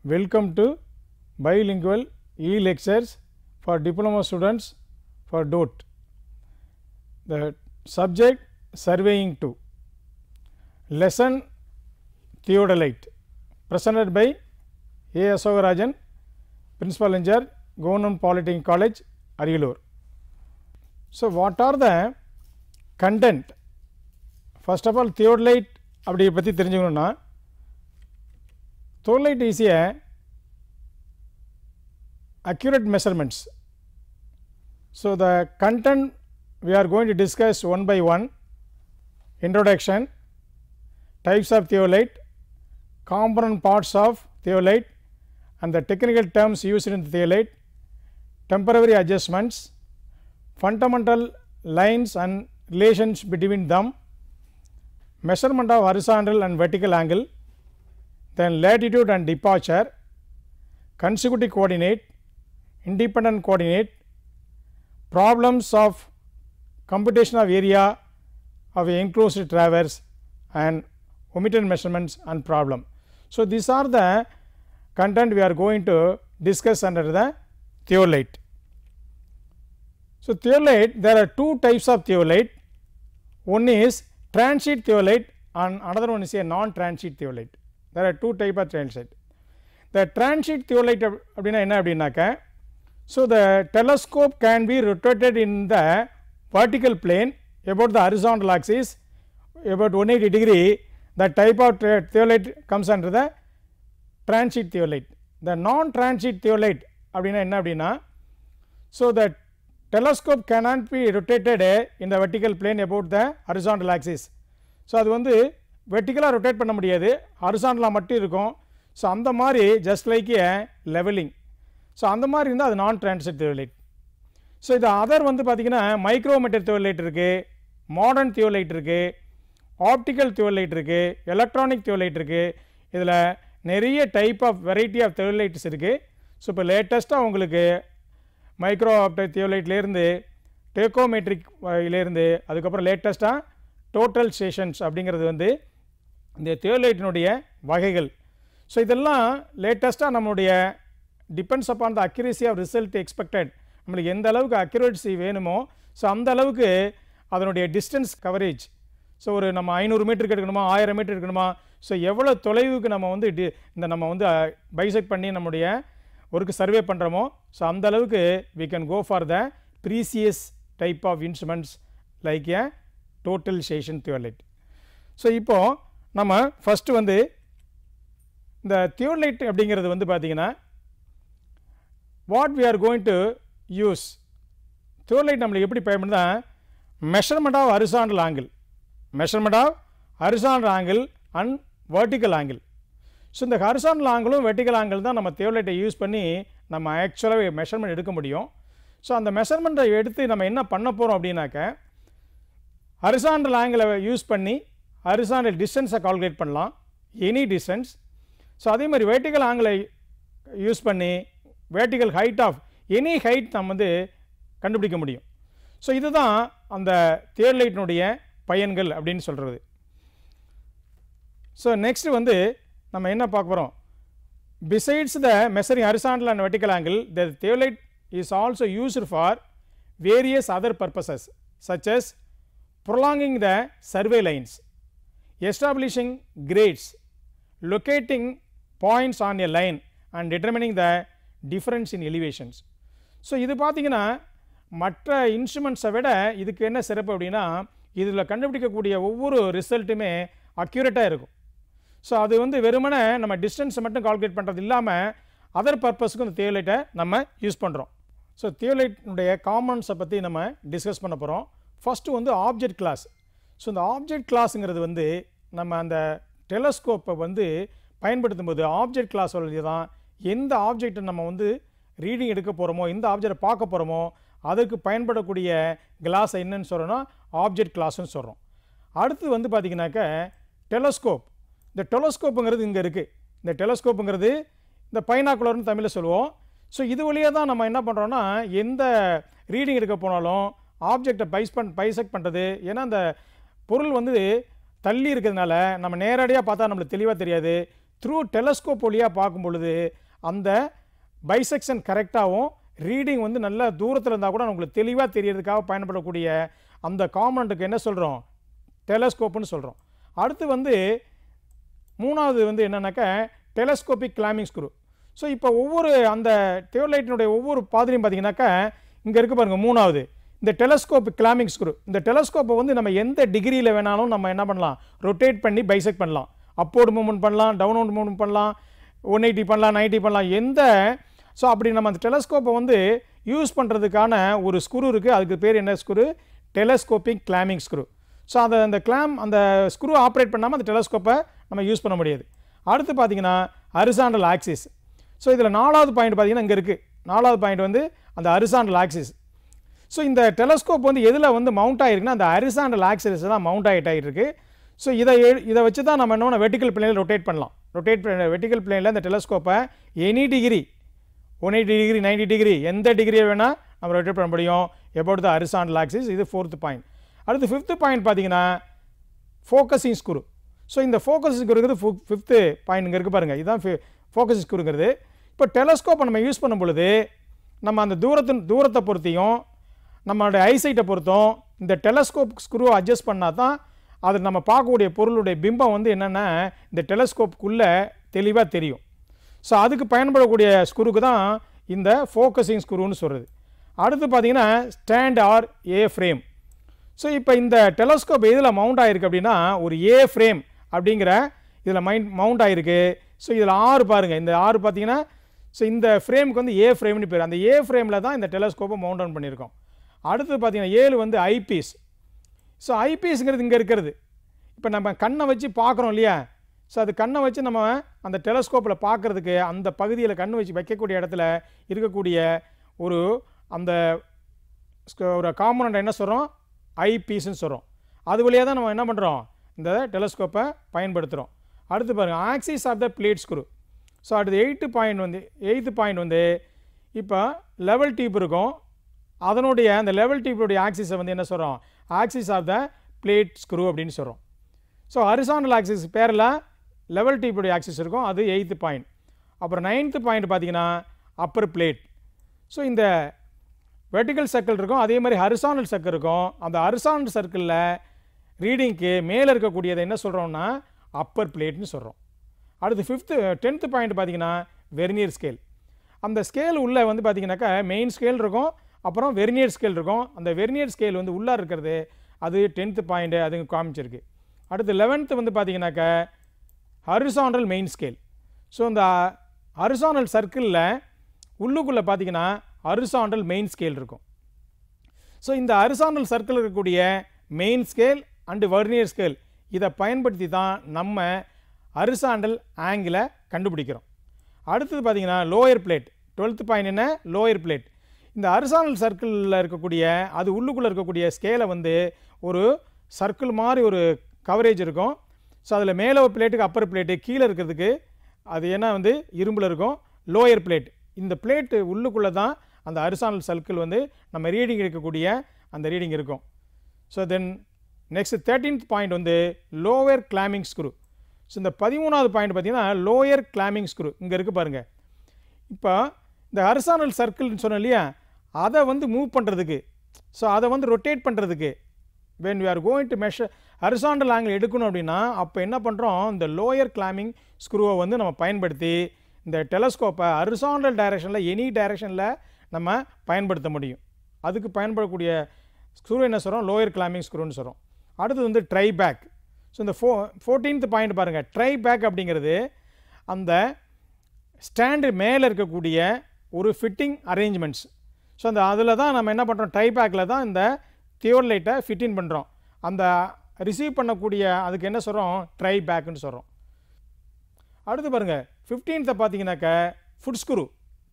Welcome to bilingual e-lectures for diploma students for DOT. The subject surveying 2. Lesson theodolite presented by A. Asogarajan, Principal Engineer, Government Polytechnic College, Ariyalur. So, what are the content? First of all, theodolite அப்படி பற்றி தெரிஞ்சுக்கணுன்னா theodolite is a accurate measurements. So, the content we are going to discuss one by one introduction, types of theolite, component parts of theolite and the technical terms used in theolite, temporary adjustments, fundamental lines and relations between them, measurement of horizontal and vertical angle, then latitude and departure, consecutive coordinate, independent coordinate, problems of computation of area of a enclosed traverse and omitted measurements and problem. So, these are the content we are going to discuss under the theolite. So, theolite there are two types of theolite one is transit theolite and another one is a non transit theolite. There are two type of transit. The transit theolite அப்~ அப்படின்னா என்ன அப்படின்னாக்க so the telescope can be rotated in the vertical plane about the horizontal axis about 180 degree the type of the- theolite comes under the transit theolite. The non transit theolite அப்படின்னா என்ன அப்படின்னா so the telescope cannot be rotated in the vertical plane about the horizontal axis. So அது வந்து வெர்டிக்கலாக rotate பண்ண முடியாது ஹரிசாண்டலாக மட்டும் இருக்கும் so அந்த மாதிரி just like a levelling so அந்த மாதிரி இருந்தால் அது நான் டிரான்சிட் தியோலைட் ஸோ இது அதர் வந்து பார்த்திங்கன்னா மைக்ரோமீட்டர் தியோலைட் இருக்குது மாடர்ன் தியோலைட் இருக்குது ஆப்டிக்கல் தியோலைட் இருக்குது எலக்ட்ரானிக் தியோலைட் இருக்குது இதில் நிறைய type of variety of theodolites இருக்குது ஸோ இப்போ லேட்டஸ்ட்டாக உங்களுக்கு மைக்ரோ ஆப்டர் தியோலைட்லேருந்து டேக்கோமெட்ரிக் இலேருந்து அதுக்கப்புறம் லேட்டஸ்ட்டாக டோட்டல் ஸ்டேஷன்ஸ் அப்படிங்கிறது வந்து இந்த தியோலைட்டினுடைய வகைகள் ஸோ இதெல்லாம் லேட்டஸ்ட்டாக நம்மளுடைய depends upon the accuracy of result expected நம்மளுக்கு எந்த அளவுக்கு அக்யூரேசி வேணுமோ ஸோ அந்த அளவுக்கு அதனுடைய டிஸ்டன்ஸ் கவரேஜ் ஸோ ஒரு நம்ம ஐநூறு மீட்டருக்கு எடுக்கணுமா ஆயிரம் மீட்டர் எடுக்கணுமா ஸோ எவ்வளோ தொலைவுக்கு நம்ம வந்து டி இந்த நம்ம வந்து பைசெக்ட் பண்ணி நம்முடைய ஒர்க்கு சர்வே பண்ணுறோமோ ஸோ அந்த அளவுக்கு we can go for the precious type of instruments like a total station theodolite so இப்போது நம்ம ஃபஸ்ட்டு வந்து இந்த தியோலைட் அப்படிங்கிறது வந்து பார்த்தீங்கன்னா what we are going to use theodolite நம்மளுக்கு எப்படி பயன்படுதா measurement of horizontal angle measurement of horizontal angle and vertical angle so இந்த ஹரிசாண்டல் ஆங்கிளும் வெர்டிக்கல் ஆங்கிள் தான் நம்ம தியோலைட்டை யூஸ் பண்ணி நம்ம ஆக்சுவலாக மெஷர்மெண்ட் எடுக்க முடியும் ஸோ அந்த மெஷர்மெண்ட்டை எடுத்து நம்ம என்ன பண்ண போகிறோம் அப்படின்னாக்க ஹரிசாண்டல் ஆங்கிளை யூஸ் பண்ணி ஹரிசாண்டல் டிஸ்டன்ஸை கால்குலேட் பண்ணலாம் எனி டிஸ்டன்ஸ் ஸோ அதே மாதிரி வெர்டிக்கல் ஆங்கிளை யூஸ் பண்ணி vertical height of any height நம்ம வந்து கண்டுபிடிக்க முடியும் ஸோ இதுதான் அந்த தியர்லைட்டினுடைய பயன்கள் அப்படின்னு சொல்கிறது ஸோ நெக்ஸ்ட் வந்து நம்ம என்ன பார்க்க போகிறோம் besides the measuring horizontal and vertical angle the theolite is also used for various other purposes such as prolonging the survey lines establishing grades locating points on a line and determining the difference in elevations so இது பார்த்தீங்கன்னா மற்ற இன்ஸ்ட்ருமெண்ட்ஸை விட இதுக்கு என்ன சிறப்பு அப்படின்னா இதில் கண்டுபிடிக்கக்கூடிய ஒவ்வொரு ரிசல்ட்டுமே அக்யூரேட்டாக இருக்கும் ஸோ அது வந்து வெறுமனே நம்ம டிஸ்டன்ஸை மட்டும் கால்குலேட் பண்ணுறது இல்லாமல் அதர் பர்பஸ்க்கு இந்த தியோலைட்டை நம்ம யூஸ் பண்ணுறோம் ஸோ தியோலைட்னுடைய காமன்ஸை பற்றி நம்ம டிஸ்கஸ் பண்ண போகிறோம் ஃபஸ்ட்டு வந்து ஆப்ஜெக்ட் கிளாஸ் ஸோ இந்த ஆப்ஜெக்ட் கிளாஸுங்கிறது வந்து நம்ம அந்த டெலஸ்கோப்பை வந்து பயன்படுத்தும் போது ஆப்ஜெக்ட் கிளாஸ் வழி தான் எந்த ஆப்ஜெக்ட்டை நம்ம வந்து ரீடிங் எடுக்க போகிறோமோ எந்த ஆப்ஜெக்டை பார்க்க போகிறோமோ அதுக்கு பயன்படக்கூடிய கிளாஸ் என்னன்னு சொல்கிறோன்னா ஆப்ஜெக்ட் கிளாஸ்னு சொல்கிறோம் அடுத்து வந்து பார்த்திங்கனாக்க டெலஸ்கோப் இந்த டெலஸ்கோப்புங்கிறது இங்கே இருக்குது இந்த டெலஸ்கோப்புங்கிறது இந்த பைனாக்குலர்னு தமிழில் சொல்லுவோம் ஸோ இது வழியாக தான் நம்ம என்ன பண்ணுறோன்னா எந்த ரீடிங் எடுக்க போனாலும் ஆப்ஜெக்டை பைஸ் பண் பைசெக்ட் பண்ணுறது ஏன்னா அந்த பொருள் வந்து தள்ளி இருக்கிறதுனால நம்ம நேரடியாக பார்த்தா நம்மளுக்கு தெளிவாக தெரியாது த்ரூ டெலஸ்கோப் வழியாக பார்க்கும் பொழுது அந்த பைசெக்ஷன் கரெக்டாகவும் ரீடிங் வந்து நல்ல தூரத்தில் இருந்தால் கூட உங்களுக்கு தெளிவாக தெரியறதுக்காக பயன்படக்கூடிய அந்த காம்பனண்ட்டுக்கு என்ன சொல்கிறோம் டெலஸ்கோப்புன்னு சொல்கிறோம் அடுத்து வந்து மூணாவது வந்து என்னன்னாக்கா டெலஸ்கோபிக் கிளாமிங் ஸ்க்ரூ ஸோ இப்போ ஒவ்வொரு அந்த தியோலைட்டினுடைய ஒவ்வொரு பாதிரியும் பார்த்தீங்கன்னாக்கா இங்கே இருக்கு பாருங்க மூணாவது இந்த டெலஸ்கோப் கிளாமிங் ஸ்க்ரூ இந்த டெலஸ்கோப்பை வந்து நம்ம எந்த டிகிரியில் வேணாலும் நம்ம என்ன பண்ணலாம் ரொட்டேட் பண்ணி பைசெக்ட் பண்ணலாம் அப்போர்டு மூவ்மெண்ட் பண்ணலாம் டவுன்வர்ட் மூவ்மெண்ட் பண்ணலாம் ஒன் எயிட்டி பண்ணலாம் நைன்ட்டி பண்ணலாம் எந்த ஸோ அப்படி நம்ம அந்த டெலஸ்கோப்பை வந்து யூஸ் பண்ணுறதுக்கான ஒரு ஸ்க்ரூ இருக்குது அதுக்கு பேர் என்ன screw telescopic clamping screw so அந்த அந்த கிளாம் அந்த ஸ்க்ரூ ஆப்ரேட் பண்ணாமல் அந்த டெலஸ்கோப்பை நம்ம யூஸ் பண்ண முடியாது அடுத்து பார்த்தீங்கன்னா அரிசாண்டல் ஆக்சிஸ் ஸோ இதில் நாலாவது பாயிண்ட் பார்த்தீங்கன்னா இங்கே இருக்குது நாலாவது பாயிண்ட் வந்து அந்த அரிசாண்டல் ஆக்சிஸ் ஸோ இந்த டெலஸ்கோப் வந்து எதில் வந்து மவுண்ட் ஆகிருக்குன்னா அந்த அரிசாண்டல் ஆக்சிஸ் தான் மவுண்ட் ஆகிட்டு ஆகிருக்கு ஸோ இதை எ- இதை வச்சு தான் நம்ம என்ன வெர்டிக்கல் பிளேனில் ரொட்டேட் பண்ணலாம் ரொட்டேட் வெர்டிக்கல் பிளேனில் இந்த டெலஸ்கோப்பை any degree one eighty degree ninety degree எந்த டிகிரியை வேணால் நம்ம ரொட்டேட் பண்ண முடியும் எபவுட் த அரிசாண்டல் ஆக்சிஸ் இது ஃபோர்த்து பாயிண்ட் அடுத்து ஃபிஃப்த்து பாயிண்ட் பார்த்தீங்கன்னா ஃபோக்கஸிங் ஸ்க்ரூ ஸோ இந்த ஃபோக்கஸிங் ஸ்க்ரூங்கிறது ஃபிஃப்த்து பாயிண்ட் இங்கே இருக்குது பாருங்கள் இதுதான் ஃபோக்கஸிங் ஸ்க்ரூங்கிறது இப்போ டெலஸ்கோப்பை நம்ம யூஸ் பண்ணும் பொழுது நம்ம அந்த தூரத்தின் தூரத்தை பொறுத்தையும் நம்மளுடைய ஐசைட்டை பொறுத்தும் இந்த டெலஸ்கோப் ஸ்க்ரூவை அட்ஜஸ்ட் பண்ணால் தான் அது நம்ம பார்க்கக்கூடிய பொருளுடைய பிம்பம் வந்து என்னென்னா இந்த டெலஸ்கோப்புக்குள்ளே தெளிவாக தெரியும் ஸோ அதுக்கு பயன்படக்கூடிய ஸ்க்ரூக்கு தான் இந்த ஃபோக்கஸிங் ஸ்க்ரூன்னு சொல்கிறது அடுத்து பார்த்தீங்கன்னா stand or a frame so இப்போ இந்த டெலஸ்கோப் எதில் மவுண்ட் ஆகிருக்கு அப்படின்னா ஒரு ஏ ஃப்ரேம் அப்படிங்கிற இதில் மைண்ட் மவுண்ட் ஆகிருக்கு ஸோ இதில் ஆறு பாருங்கள் இந்த ஆறு பார்த்தீங்கன்னா ஸோ இந்த ஃப்ரேமுக்கு வந்து ஏ ஃப்ரேம்னு பேர் அந்த ஏ ஃப்ரேமில் தான் இந்த டெலஸ்கோப்பை மவுண்ட் ஆன் பண்ணியிருக்கோம் அடுத்து பார்த்தீங்கன்னா ஏழு வந்து ஐபீஸ் ஸோ ஐபிஎஸ்ங்கிறது இங்கே இருக்கிறது இப்போ நம்ம கண்ணை வச்சு பார்க்குறோம் இல்லையா ஸோ அது கண்ணை வச்சு நம்ம அந்த டெலஸ்கோப்பில் பார்க்குறதுக்கு அந்த பகுதியில் கண் வச்சு வைக்கக்கூடிய இடத்துல இருக்கக்கூடிய ஒரு அந்த ஸ்க- ஒரு காம்பனண்ட் என்ன சொல்கிறோம் ஐபீஸ்ன்னு சொல்கிறோம் அது வழியாக தான் நம்ம என்ன பண்ணுறோம் இந்த டெலஸ்கோப்பை பயன்படுத்துகிறோம் அடுத்து பாருங்கள் axis of the plate screw so அடுத்து எயித்து பாயிண்ட் வந்து எயித்து பாயிண்ட் வந்து இப்போ லெவல் டியூப் இருக்கும் அதனுடைய அந்த லெவல் டியூபுடைய ஆக்சிஸை வந்து என்ன சொல்கிறோம் axis of the plate screw அப்படின்னு சொல்கிறோம் ஸோ ஹரிசாண்டல் ஆக்சிஸ் பேரில் லெவல் டியூபுடைய ஆக்சிஸ் இருக்கும் அது எயித்து பாயிண்ட் அப்புறம் நைன்த்து பாயிண்ட் பார்த்தீங்கன்னா அப்பர் பிளேட் ஸோ இந்த வெர்டிக்கல் சர்க்கிள் இருக்கும் அதே மாதிரி ஹரிசாண்டல் சர்க்கிள் இருக்கும் அந்த ஹரிசாண்டல் சர்க்கிளில் ரீடிங்க்கு மேலே இருக்கக்கூடியதை என்ன சொல்கிறோம்னா அப்பர் பிளேட்னு சொல்கிறோம் அடுத்து ஃபிஃப்த்து டென்த்து பாயிண்ட் பார்த்தீங்கன்னா வெர்னியர் ஸ்கேல் அந்த ஸ்கேல் உள்ளே வந்து பார்த்தீங்கன்னாக்கா மெயின் ஸ்கேல் இருக்கும் அப்புறம் வெர்னியர் ஸ்கேல் இருக்கும் அந்த வெர்னியர் ஸ்கேல் வந்து உள்ளே இருக்கிறது அது டென்த்து பாயிண்ட்டு அது காமிச்சிருக்கு அடுத்து லெவன்த்து வந்து பார்த்தீங்கன்னாக்கா ஹரிசாண்டல் மெயின் ஸ்கேல் ஸோ இந்த ஹரிசாண்டல் சர்க்கிளில் உள்ளுக்குள்ளே பார்த்தீங்கன்னா ஹரிசாண்டல் மெயின் ஸ்கேல் இருக்கும் ஸோ இந்த ஹரிசாண்டல் சர்க்கிள் இருக்கக்கூடிய main scale and vernier scale இதை பயன்படுத்தி தான் நம்ம ஹரிசாண்டல் ஆங்கிளை கண்டுபிடிக்கிறோம் அடுத்தது பார்த்தீங்கன்னா லோயர் பிளேட் டுவெல்த் பாயிண்ட் என்ன லோயர் பிளேட் இந்த ஹரிசாண்டல் சர்க்கிளில் இருக்கக்கூடிய அது உள்ளுக்குள்ளே இருக்கக்கூடிய ஸ்கேலை வந்து ஒரு சர்க்கிள் மாதிரி ஒரு கவரேஜ் இருக்கும் ஸோ அதில் மேலே ஒரு பிளேட்டுக்கு அப்பர் பிளேட்டு கீழே இருக்கிறதுக்கு அது என்ன வந்து இரும்பில் இருக்கும் லோயர் பிளேட் இந்த பிளேட்டு உள்ளுக்குள்ளே தான் அந்த ஹரிசாண்டல் சர்க்கிள் வந்து நம்ம ரீடிங் எடுக்கக்கூடிய அந்த ரீடிங் இருக்கும் so then next thirteenth point வந்து லோவர் கிளாமிங் ஸ்க்ரூ ஸோ இந்த பதிமூணாவது பாயிண்ட் பார்த்தீங்கன்னா லோயர் கிளாமிங் ஸ்க்ரூ இங்கே இருக்குது பாருங்கள் இப்போ இந்த ஹரிசானல் சர்க்கிள்னு சொன்னோம் இல்லையா அதை வந்து மூவ் பண்ணுறதுக்கு ஸோ அதை வந்து ரொட்டேட் பண்ணுறதுக்கு when we are going to measure horizontal angle எடுக்கணும் அப்படின்னா அப்போ என்ன பண்ணுறோம் இந்த லோயர் கிளாமிங் ஸ்க்ரூவை வந்து நம்ம பயன்படுத்தி இந்த டெலஸ்கோப்பை ஹரிசாண்டல் டைரெக்ஷனில் எனி டைரெக்ஷனில் நம்ம பயன்படுத்த முடியும் அதுக்கு பயன்படக்கூடிய ஸ்க்ரூ என்ன சொல்கிறோம் லோயர் கிளாமிங் ஸ்க்ரூன்னு சொல்கிறோம் அடுத்தது வந்து ட்ரை பேக் ஸோ இந்த ஃபோ ஃபோர்டீன்த் பாயிண்ட் பாருங்கள் ட்ரை பேக் அப்படிங்கிறது அந்த ஸ்டாண்டு மேலே இருக்கக்கூடிய ஒரு ஃபிட்டிங் அரேஞ்ச்மெண்ட்ஸ் ஸோ அந்த அதில் தான் நம்ம என்ன பண்ணுறோம் ட்ரை பேக்கில் தான் இந்த தியோர் லைட்டை ஃபிட்டிங் பண்ணுறோம் அந்த ரிசீவ் பண்ணக்கூடிய அதுக்கு என்ன சொல்கிறோம் ட்ரை பேக்குன்னு சொல்கிறோம் அடுத்து பாருங்கள் ஃபிஃப்டீன்த்தை பார்த்தீங்கன்னாக்க ஃபுட் ஸ்க்ரூ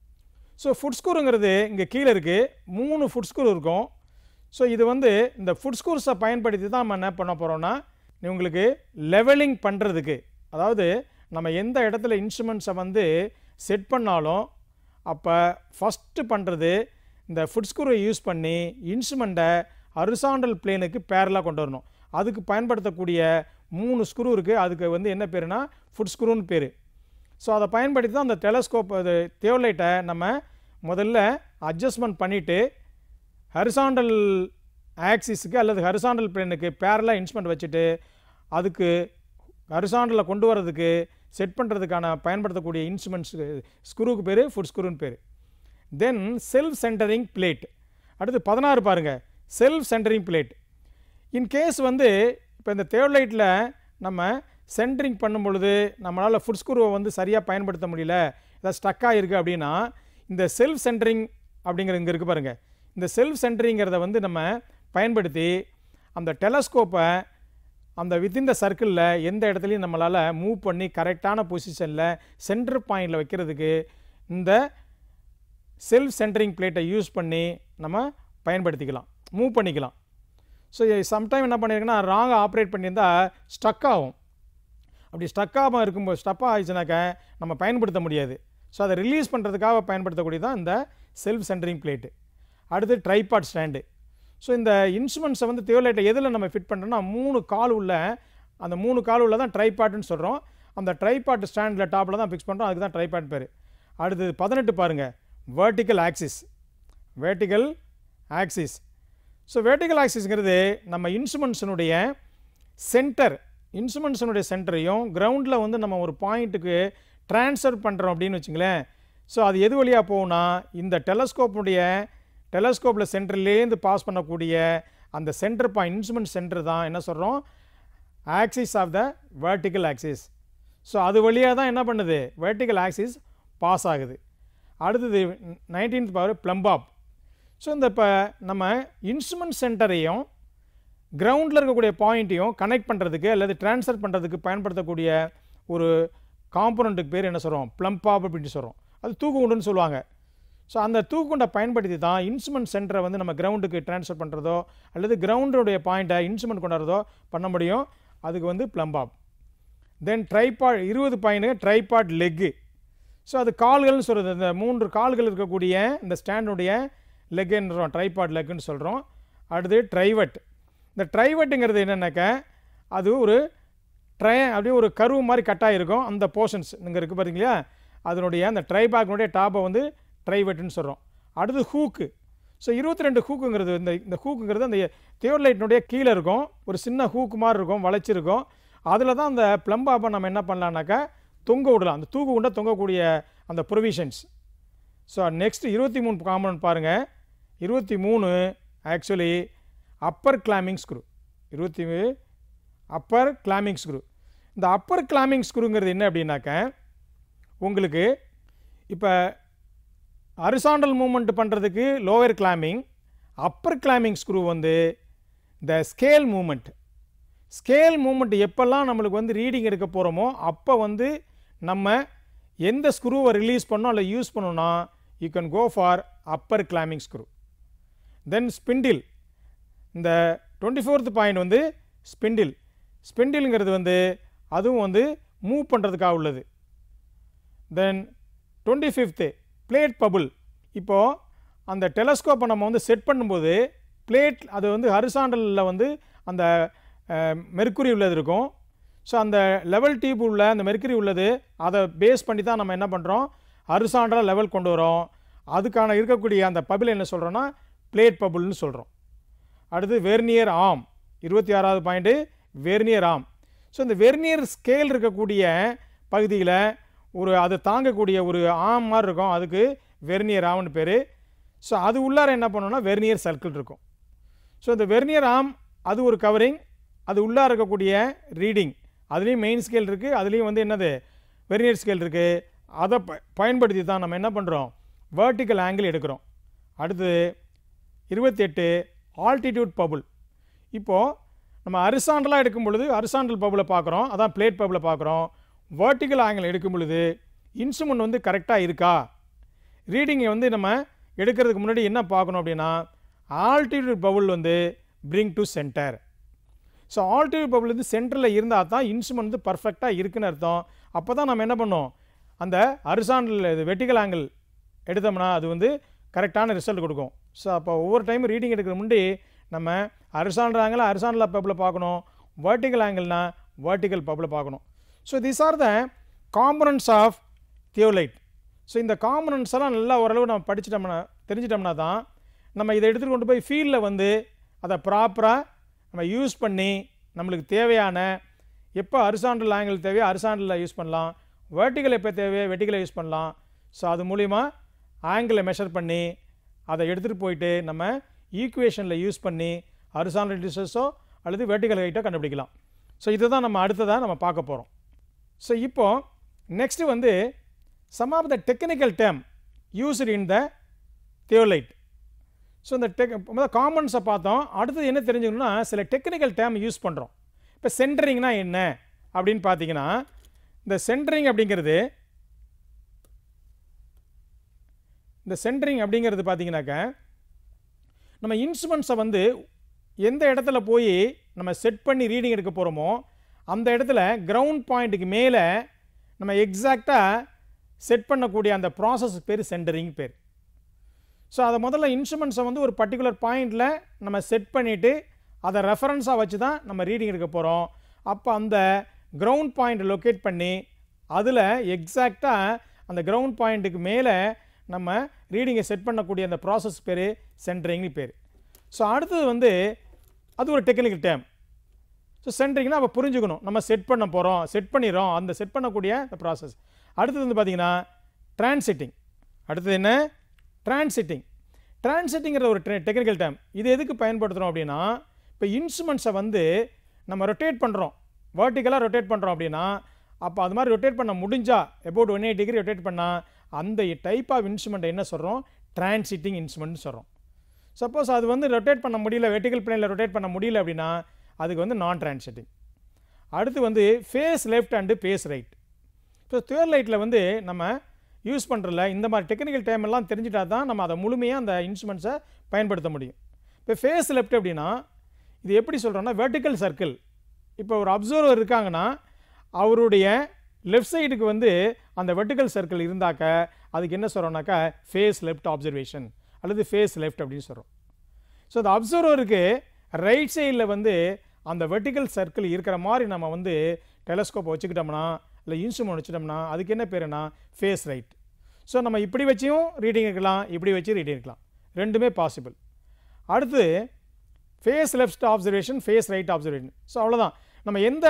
ஸோ ஃபுட் ஸ்க்ரூங்கிறது இங்கே கீழே இருக்குது மூணு ஃபுட் ஸ்க்ரூ இருக்கும் ஸோ இது வந்து இந்த ஃபுட் ஸ்க்ரூஸை பயன்படுத்தி தான் நம்ம என்ன பண்ண போகிறோம்னா உங்களுக்கு லெவலிங் பண்ணுறதுக்கு அதாவது நம்ம எந்த இடத்துல இன்ஸ்ட்ருமெண்ட்ஸை வந்து செட் பண்ணாலும் அப்போ ஃபஸ்ட்டு பண்ணுறது இந்த ஃபுட் ஸ்க்ரூவை யூஸ் பண்ணி இன்ஸ்ட்ருமெண்ட்டை ஹரிசாண்டல் பிளேனுக்கு பேரலாக கொண்டு வரணும் அதுக்கு பயன்படுத்தக்கூடிய மூணு ஸ்க்ரூ இருக்குது அதுக்கு வந்து என்ன பேருனா ஃபுட் ஸ்க்ரூன்னு பேர் ஸோ அதை பயன்படுத்தி தான் அந்த டெலஸ்கோப் அது தியோலைட்டை நம்ம முதல்ல அட்ஜஸ்ட்மெண்ட் பண்ணிவிட்டு ஹரிசாண்டல் ஆக்சிஸுக்கு அல்லது ஹரிசாண்டல் பிளேனுக்கு பேரலாக இன்ஸ்ட்ருமெண்ட் வச்சுட்டு அதுக்கு ஹரிசாண்டலில் கொண்டு வரதுக்கு செட் பண்ணுறதுக்கான பயன்படுத்தக்கூடிய இன்ஸ்ட்ருமெண்ட்ஸ் ஸ்க்ரூவுக்கு பேர் ஃபுட் ஸ்க்ரூன்னு பேர் தென் செல்ஃப் சென்டரிங் பிளேட் அடுத்து பதினாறு பாருங்கள் self centering plate in case வந்து இப்போ இந்த தேர்லைட்டில் நம்ம சென்டரிங் பண்ணும் பொழுது நம்மளால் ஃபுட் ஸ்க்ரூவை வந்து சரியாக பயன்படுத்த முடியல ஏதாவது ஸ்டக் ஆகிருக்கு அப்படின்னா இந்த செல்ஃப் சென்டரிங் அப்படிங்கிற இங்கே இருக்குது பாருங்கள் இந்த செல்ஃப் சென்டரிங்கிறத வந்து நம்ம பயன்படுத்தி அந்த டெலஸ்கோப்பை அந்த வித்தின் த சர்க்கிளில் எந்த இடத்துலையும் நம்மளால் மூவ் பண்ணி கரெக்டான பொசிஷனில் சென்டர் பாயிண்டில் வைக்கிறதுக்கு இந்த செல்ஃப் சென்டரிங் பிளேட்டை யூஸ் பண்ணி நம்ம பயன்படுத்திக்கலாம் மூவ் பண்ணிக்கலாம் ஸோ சம்டைம் என்ன பண்ணியிருக்குன்னா ராங்காக ஆப்ரேட் பண்ணியிருந்தா ஸ்டக் ஆகும் அப்படி ஸ்டக் ஆகாமல் இருக்கும்போது ஸ்டப் ஆகிடுச்சுனாக்க நம்ம பயன்படுத்த முடியாது ஸோ அதை ரிலீஸ் பண்ணுறதுக்காக பயன்படுத்தக்கூடிய தான் இந்த செல்ஃப் சென்டரிங் பிளேட்டு அடுத்து ட்ரைபாட் ஸ்டாண்டு ஸோ இந்த இன்ஸ்ட்ருமெண்ட்ஸை வந்து தியோலைட்டை எதில் நம்ம ஃபிட் பண்ணுறோம்னா மூணு கால் உள்ள அந்த மூணு கால் உள்ள தான் ட்ரைபாட்டுன்னு சொல்கிறோம் அந்த ட்ரைபாட் ஸ்டாண்டில் டாப்பில் தான் ஃபிக்ஸ் பண்ணுறோம் அதுக்கு தான் ட்ரைபாட் பேர் அடுத்தது பதினெட்டு பாருங்கள் vertical axis vertical axis so vertical ஆக்சிஸ்ங்கிறது நம்ம இன்ஸ்ட்ருமெண்ட்ஸினுடைய சென்டர் இன்ஸ்ட்ருமெண்ட்ஸினுடைய சென்டரையும் கிரவுண்டில் வந்து நம்ம ஒரு பாயிண்ட்டுக்கு ட்ரான்ஸ்ஃபர் பண்ணுறோம் அப்படின்னு வச்சுங்களேன் ஸோ அது எது வழியாக போகும்னா இந்த டெலஸ்கோப்புடைய டெலஸ்கோப்பில் சென்டர்லேருந்து பாஸ் பண்ணக்கூடிய அந்த சென்டர் பாயிண்ட் இன்ஸ்ட்ருமெண்ட் சென்டர் தான் என்ன சொல்கிறோம் axis of the vertical axis so அது வழியாக தான் என்ன பண்ணுது வேர்ட்டிக்கல் ஆக்சிஸ் பாஸ் ஆகுது அடுத்தது நைன்டீன்த் பவர் ப்ளம்பாப் ஸோ இந்த இப்போ நம்ம இன்ஸ்ட்ருமெண்ட் சென்டரையும் கிரவுண்டில் இருக்கக்கூடிய பாயிண்ட்டையும் கனெக்ட் பண்ணுறதுக்கு அல்லது ட்ரான்ஸ்ஃபர் பண்ணுறதுக்கு பயன்படுத்தக்கூடிய ஒரு காம்பனண்ட்டுக்கு பேர் என்ன சொல்கிறோம் ப்ளம்பாப் அப்படின்னு சொல்கிறோம் அது தூக்குகுண்டுன்னு சொல்லுவாங்க ஸோ அந்த தூக்குண்டை பயன்படுத்தி தான் இன்ஸ்ட்ருமெண்ட் சென்டரை வந்து நம்ம கிரவுண்டுக்கு ட்ரான்ஸ்ஃபர் பண்ணுறதோ அல்லது கிரவுண்டுடைய பாயிண்ட்டை இன்ஸ்ட்ருமெண்ட் கொண்டாடுறதோ பண்ண முடியும் அதுக்கு வந்து ப்ளம்பாப் தென் ட்ரைபாட் இருபது பாயிண்ட் ட்ரைபாட் லெக்கு ஸோ அது கால்கள்னு சொல்கிறது இந்த மூன்று கால்கள் இருக்கக்கூடிய இந்த ஸ்டாண்டுடைய லெக்குன்றோம் ட்ரைபாட் லெக்குன்னு சொல்கிறோம் அடுத்து ட்ரைவட் இந்த ட்ரைவட்டுங்கிறது என்னென்னாக்க அது ஒரு ட்ரை அப்படியே ஒரு கருவு மாதிரி கட்டாக இருக்கும் அந்த போர்ஷன்ஸ் இங்கே இருக்குது பார்த்தீங்களா அதனுடைய அந்த ட்ரைபேக்கினுடைய டாப்பை வந்து ட்ரைவெட்டுன்னு சொல்கிறோம் அடுத்து ஹூக்கு ஸோ இருபத்தி ரெண்டு ஹூக்குங்கிறது இந்த இந்த ஹூக்குங்கிறது அந்த தியோர்லைட்டினுடைய கீழே இருக்கும் ஒரு சின்ன ஹூக்கு மாதிரி இருக்கும் வளைச்சிருக்கும் அதில் தான் அந்த ப்ளம்பாப்பை நம்ம என்ன பண்ணலான்னாக்கா தொங்க விடலாம் அந்த தூக்கு கொண்ட தொங்கக்கூடிய அந்த ப்ரொவிஷன்ஸ் ஸோ நெக்ஸ்ட் இருபத்தி மூணு காம்பனண்ட் பாருங்கள் இருபத்தி மூணு ஆக்சுவலி அப்பர் கிளாமிங் ஸ்க்ரூ இருபத்தி அப்பர் கிளாமிங் ஸ்க்ரூ இந்த அப்பர் கிளாமிங் ஸ்க்ரூங்கிறது என்ன அப்படின்னாக்க உங்களுக்கு இப்போ ஹரிசாண்டல் மூமெண்ட் பண்ணுறதுக்கு lower clamping upper clamping screw வந்து இந்த ஸ்கேல் மூமெண்ட் ஸ்கேல் மூமெண்ட் எப்போல்லாம் நம்மளுக்கு வந்து ரீடிங் எடுக்க போகிறோமோ அப்போ வந்து நம்ம எந்த ஸ்க்ரூவை ரிலீஸ் பண்ணோம் இல்லை யூஸ் பண்ணோன்னா you can go for upper clamping screw then spindle இந்த டுவெண்ட்டி ஃபோர்த் பாயிண்ட் வந்து ஸ்பிண்டில் ஸ்பிண்டிலுங்கிறது வந்து அதுவும் வந்து மூவ் பண்ணுறதுக்காக உள்ளது then twenty fifth plate bubble இப்போது அந்த டெலஸ்கோப்பை நம்ம வந்து செட் பண்ணும்போது பிளேட் அது வந்து ஹரிசாண்டலில் வந்து அந்த மெர்க்குரி உள்ளது இருக்கும் ஸோ அந்த லெவல் டியூப் உள்ள அந்த மெர்க்குரி உள்ளது அதை பேஸ் பண்ணி தான் நம்ம என்ன பண்ணுறோம் ஹரிசாண்டலாக லெவல் கொண்டு வரோம் அதுக்கான இருக்கக்கூடிய அந்த பபிள் என்ன சொல்கிறோன்னா பிளேட் பபுள்னு சொல்கிறோம் அடுத்து வெர்னியர் ஆம் இருபத்தி ஆறாவது பாயிண்ட்டு வெர்னியர் ஆம் ஸோ இந்த வெர்னியர் ஸ்கேல் இருக்கக்கூடிய பகுதியில் ஒரு அது தாங்கக்கூடிய ஒரு ஆம் மாதிரி இருக்கும் அதுக்கு வெர்னியர் ஆம்னு பேர் ஸோ அது உள்ளார என்ன பண்ணோம்னா வெர்னியர் சர்க்கிள் இருக்கும் ஸோ இந்த வெர்னியர் ஆம் அது ஒரு கவரிங் அது உள்ளார இருக்கக்கூடிய ரீடிங் அதுலேயும் மெயின் ஸ்கேல் இருக்குது அதுலேயும் வந்து என்னது வெர்னியர் ஸ்கேல் இருக்குது அதை ப பயன்படுத்தி தான் நம்ம என்ன பண்ணுறோம் வேர்ட்டிக்கல் ஆங்கிள் எடுக்கிறோம் அடுத்து இருபத்தெட்டு ஆல்டிடியூட் பபுள் இப்போது நம்ம அரிசாண்டலாக எடுக்கும் பொழுது அரிசாண்டல் பபுளை பார்க்குறோம் அதான் பிளேட் பபுளை பார்க்குறோம் வேர்ட்டிக்கல் ஆங்கிள் எடுக்கும் பொழுது இன்ஸ்ட்ருமெண்ட் வந்து கரெக்டாக இருக்கா ரீடிங்கை வந்து நம்ம எடுக்கிறதுக்கு முன்னாடி என்ன பார்க்கணும் அப்படின்னா ஆல்டிடியூட் பபுள் வந்து bring to center so altitude bubble வந்து சென்டரில் இருந்தால் தான் இன்ஸ்ட்ருமெண்ட் வந்து பர்ஃபெக்டாக இருக்குன்னு அர்த்தம் அப்போ தான் நம்ம என்ன பண்ணோம் அந்த அரிசாண்டல் இது வெட்டிக்கல் ஆங்கிள் எடுத்தோம்னா அது வந்து கரெக்டான ரிசல்ட் கொடுக்கும் ஸோ அப்போ ஒவ்வொரு டைம் ரீடிங் எடுக்கிற முன்னாடி நம்ம அரிசாண்டல் ஆங்கிள் அரிசாண்டல் பப்பில் பார்க்கணும் வேர்ட்டிக்கல் ஆங்கிள்னா வேர்ட்டிக்கல் பப்பில் பார்க்கணும் so these are the components of theodolite so இந்த காம்பனன்ட்ஸ் எல்லாம் நல்லா ஓரளவு நம்ம படிச்சிட்டோம்னா தெரிஞ்சிட்டோம்னா தான் நம்ம இதை எடுத்துகிட்டு கொண்டு போய் ஃபீல்டில் வந்து அதை ப்ராப்பராக நம்ம யூஸ் பண்ணி நம்மளுக்கு தேவையான எப்போ அரிசாண்டல் ஆங்கிள் தேவையோ அரிசாண்டலில் யூஸ் பண்ணலாம் வெர்டிகல் எப்போ தேவையோ வெர்டிகலை யூஸ் பண்ணலாம் ஸோ அது மூலிமா ஆங்கிளை மெஷர் பண்ணி அதை எடுத்துகிட்டு போயிட்டு நம்ம ஈக்குவேஷனில் யூஸ் பண்ணி ஹரிசாண்டல் டிஸ்டன்ஸோ அல்லது வெர்டிகல் ஹைட்டோ கண்டுபிடிக்கலாம் ஸோ இதுதான் நம்ம அடுத்ததாக நம்ம பார்க்க போகிறோம் ஸோ இப்போ நெக்ஸ்ட்டு வந்து some of the technical term used in the theodolite so இந்த டெக் முதல்ல காமன்ஸை பார்த்தோம் அடுத்தது என்ன தெரிஞ்சுக்கணும்னா சில டெக்னிக்கல் டேம் யூஸ் பண்ணுறோம் இப்போ சென்டரிங்னா என்ன அப்படின்னு பார்த்தீங்கன்னா இந்த சென்டரிங் அப்படிங்கிறது இந்த சென்டரிங் அப்படிங்கிறது பார்த்தீங்கன்னாக்க நம்ம இன்ஸ்ட்ருமெண்ட்ஸை வந்து எந்த இடத்துல போய் நம்ம செட் பண்ணி ரீடிங் எடுக்க போகிறோமோ அந்த இடத்துல கிரவுண்ட் பாயிண்ட்டுக்கு மேலே நம்ம எக்ஸாக்டாக செட் பண்ணக்கூடிய அந்த ப்ராசஸ் பேர் சென்டரிங் பேர் ஸோ அதை முதல்ல இன்ஸ்ட்ருமெண்ட்ஸை வந்து ஒரு பர்டிகுலர் பாயிண்டில் நம்ம செட் பண்ணிவிட்டு அதை ரெஃபரன்ஸாக வச்சு தான் நம்ம ரீடிங் எடுக்க போகிறோம் அப்போ அந்த கிரவுண்ட் பாயிண்ட் லொக்கேட் பண்ணி அதில் எக்ஸாக்டாக அந்த கிரவுண்ட் பாயிண்ட்டுக்கு மேலே நம்ம ரீடிங்கை செட் பண்ணக்கூடிய அந்த ப்ராசஸ் பேர் சென்டரிங்னு பேர் ஸோ அடுத்தது வந்து அது ஒரு டெக்னிக்கல் டேம் ஸோ சென்டரிங்னா அப்போ புரிஞ்சுக்கணும் நம்ம செட் பண்ண போகிறோம் செட் பண்ணிடுறோம் அந்த செட் பண்ணக்கூடிய அந்த ப்ராசஸ் அடுத்தது வந்து பார்த்திங்கன்னா டிரான்சிட்டிங் அடுத்தது என்ன டிரான்சிட்டிங் டிரான்சிட்டிங்கிற ஒரு டெக்னிக்கல் டேம் இது எதுக்கு பயன்படுத்துகிறோம் அப்படின்னா இப்போ இன்ஸ்ட்ருமெண்ட்ஸை வந்து நம்ம ரொட்டேட் பண்ணுறோம் வேர்ட்டிக்கலாக ரொட்டேட் பண்ணுறோம் அப்படின்னா அப்போ அது மாதிரி ரொட்டேட் பண்ண முடிஞ்சா about one eight degree rotate பண்ணால் அந்த டைப் ஆஃப் இன்ஸ்ட்ருமெண்ட் என்ன சொல்கிறோம் டிரான்சிட்டிங் இன்ஸ்ட்ருமெண்ட்னு சொல்கிறோம் சப்போஸ் அது வந்து ரொட்டேட் பண்ண முடியல வெர்டிக்கல் பிளேனில் ரொட்டேட் பண்ண முடியல அப்படின்னா அதுக்கு வந்து நான் டிரான்சிட்டிங் அடுத்து வந்து face left and face right so third லைட்டில் வந்து நம்ம யூஸ் பண்ணுறல இந்த மாதிரி டெக்னிக்கல் டைம் எல்லாம் தெரிஞ்சிட்டா தான் நம்ம அதை முழுமையாக அந்த இன்ஸ்ட்ருமெண்ட்ஸை பயன்படுத்த முடியும் இப்போ ஃபேஸ் லெஃப்ட் அப்படின்னா இது எப்படி சொல்கிறோன்னா வெர்டிக்கல் சர்க்கிள் இப்போ ஒரு அப்சர்வர் இருக்காங்கன்னா அவருடைய லெஃப்ட் சைடுக்கு வந்து அந்த வெர்டிக்கல் சர்க்கிள் இருந்தாக்க அதுக்கு என்ன சொல்கிறோம்னாக்கா ஃபேஸ் லெஃப்ட் அப்சர்வேஷன் அல்லது ஃபேஸ் லெஃப்ட் அப்படின்னு சொல்கிறோம் ஸோ அந்த அப்சர்வருக்கு ரைட் சைடில் வந்து அந்த வெர்டிக்கல் சர்க்கிள் இருக்கிற மாதிரி நம்ம வந்து டெலஸ்கோப்பை வச்சுக்கிட்டோம்னா இல்லை இன்ஸ்ட்ருமெண்ட் வச்சுட்டோம்னா அதுக்கு என்ன பேருனா ஃபேஸ் ரைட் ஸோ நம்ம இப்படி வச்சியும் ரீடிங் எடுக்கலாம் இப்படி வச்சு ரீடிங் எடுக்கலாம் ரெண்டுமே பாசிபிள் அடுத்து face left observation face right observation so அவ்வளோதான் நம்ம எந்த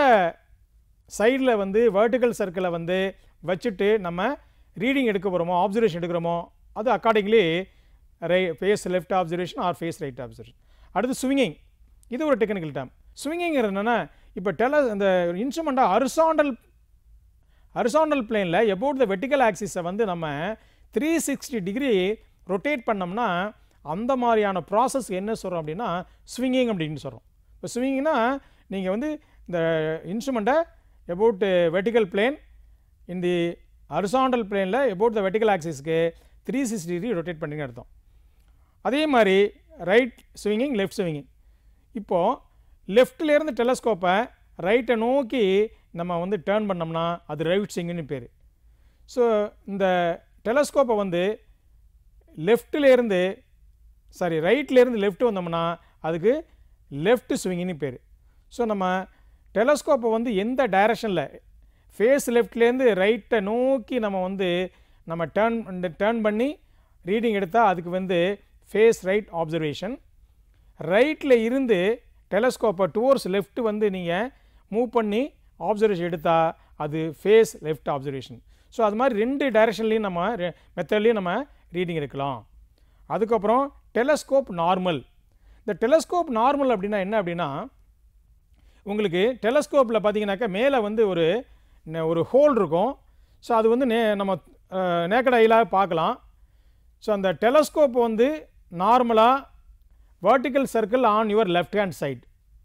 சைடில் வந்து வெர்டிக்கல் சர்க்கிளை வந்து வச்சுட்டு நம்ம ரீடிங் எடுக்க போகிறோமோ ஆப்சர்வேஷன் எடுக்கிறோமோ அது அக்கார்டிங்லி ரை face left observation or face right observation அடுத்து ஸ்விங்கிங் இது ஒரு டெக்னிக்கல் டேம் ஸ்விங்கிங்கிறது என்னென்னா இப்போ டெல இந்த இன்ஸ்ட்ருமெண்ட்டாக அரிசாண்டல் ஹரிசாண்டல் பிளேனில் எபவுட் த வெர்டிக்கல் ஆக்சிஸை வந்து நம்ம த்ரீ சிக்ஸ்டி டிகிரி ரொட்டேட் பண்ணோம்னா அந்த மாதிரியான ப்ராசஸ் என்ன சொல்கிறோம் அப்படின்னா ஸ்விங்கிங் அப்படின்னு சொல்கிறோம் இப்போ ஸ்விங்கிங்னா நீங்கள் வந்து இந்த இன்ஸ்ட்ருமெண்ட்டை about vertical plane in the horizontal பிளேனில் எபவுட் த வெர்டிக்கல் ஆக்சிஸ்க்கு த்ரீ சிக்ஸ்டி டிகிரி ரொட்டேட் பண்ணிங்க அர்த்தம் அதே மாதிரி ரைட் ஸ்விங்கிங் லெஃப்ட் ஸ்விங்கிங் இப்போது லெஃப்ட்லேருந்து டெலஸ்கோப்பை ரைட்டை நோக்கி நம்ம வந்து டேர்ன் பண்ணோம்னா அது ரைட் ஸ்விங்குன்னு பேர் ஸோ இந்த டெலஸ்கோப்பை வந்து லெஃப்ட்லேருந்து சாரி ரைட்லேருந்து லெஃப்ட் வந்தோம்னா அதுக்கு லெஃப்ட் ஸ்விங்குன்னு பேர் ஸோ நம்ம டெலஸ்கோப்பை வந்து எந்த டைரக்ஷனில் ஃபேஸ் லெஃப்ட்லேருந்து ரைட்டை நோக்கி நம்ம வந்து நம்ம டேர்ன் டேர்ன் பண்ணி ரீடிங் எடுத்தால் அதுக்கு வந்து ஃபேஸ் ரைட் ஆப்சர்வேஷன் ரைட்டில் இருந்து டெலஸ்கோப்பை டுவோர்ஸ் லெஃப்ட் வந்து நீங்கள் மூவ் பண்ணி ஆப்சர்வேஷன் எடுத்தால் அது ஃபேஸ் லெஃப்ட் ஆப்சர்வேஷன் ஸோ அது மாதிரி ரெண்டு டைரக்ஷன்லேயும் நம்ம மெத்தட்லேயும் நம்ம ரீடிங் எடுக்கலாம் அதுக்கப்புறம் டெலஸ்கோப் நார்மல் இந்த டெலஸ்கோப் நார்மல் அப்படின்னா என்ன அப்படின்னா உங்களுக்கு டெலஸ்கோப்பில் பார்த்தீங்கன்னாக்கா மேலே வந்து ஒரு நெ- ஒரு ஹோல் இருக்கும் ஸோ அது வந்து நே நம்ம நேக்கட் ஐலாக பார்க்கலாம் ஸோ அந்த டெலஸ்கோப் வந்து நார்மலாக vertical circle on your left hand side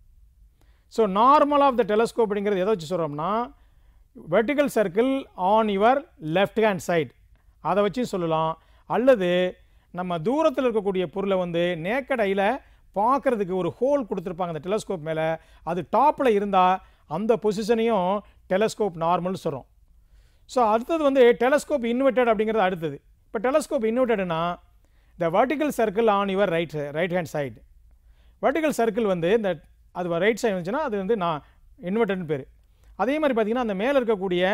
so normal of the telescope அப்படிங்கிறது எதை வச்சு சொல்கிறோம்னா vertical circle on your left hand side அதை வச்சு சொல்லலாம் அல்லது நம்ம தூரத்தில் இருக்கக்கூடிய பொருளை வந்து நேக்கட் ஐயில் பார்க்குறதுக்கு ஒரு ஹோல் கொடுத்துருப்பாங்க அந்த டெலஸ்கோப் மேலே அது டாப்பில் இருந்தால் அந்த பொசிஷனையும் டெலஸ்கோப் நார்மல்னு சொல்கிறோம் ஸோ அடுத்தது வந்து டெலஸ்கோப் இன்வெர்டட் அப்படிங்கிறது அடுத்தது இப்போ டெலஸ்கோப் இன்வெர்டட்னா the vertical circle on your right right hand side vertical circle வந்து இந்த அது ரைட் சைடு வந்துச்சுன்னா அது வந்து நான் இன்வெர்டட்னு பேர் அதே மாதிரி பார்த்தீங்கன்னா அந்த மேலே இருக்கக்கூடிய